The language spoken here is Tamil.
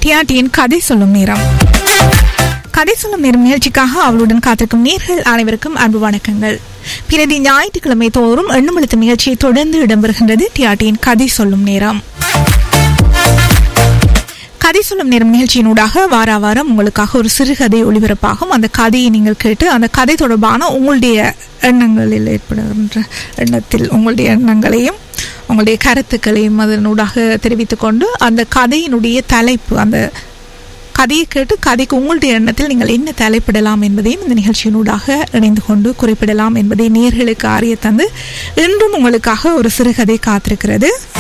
டிஆர்டியின் கதை சொல்லும் நேரம் கதை சொல்லும் நேரம் நிகழ்ச்சிக்காக அவளுடன் காத்திருக்கும் நேர்கள் அனைவருக்கும் அன்பு வணக்கங்கள் பிரதி ஞாயிற்றுக்கிழமை தோறும் எண்ணுமழுத்த நிகழ்ச்சியை தொடர்ந்து இடம்பெறுகின்றது டிஆர்டியின் கதை சொல்லும் நேரம் கதை சொல்லும் நேரம் நிகழ்ச்சியினூடாக வார வாரம் உங்களுக்காக ஒரு சிறுகதை ஒளிபரப்பாகும் அந்த கதையை நீங்கள் கேட்டு அந்த கதை தொடர்பான உங்களுடைய எண்ணங்களில் ஏற்படுகின்ற எண்ணத்தில் உங்களுடைய எண்ணங்களையும் உங்களுடைய கருத்துக்களையும் அதனூடாக தெரிவித்துக் கொண்டு அந்த கதையினுடைய தலைப்பு அந்த கதையை கேட்டு கதைக்கு உங்களுடைய எண்ணத்தில் நீங்கள் என்ன தலைப்பிடலாம் என்பதையும் இந்த நிகழ்ச்சியினூடாக இணைந்து கொண்டு குறிப்பிடலாம் என்பதை நேர்களுக்கு அறிய தந்து இன்றும் உங்களுக்காக ஒரு சிறுகதை காத்திருக்கிறது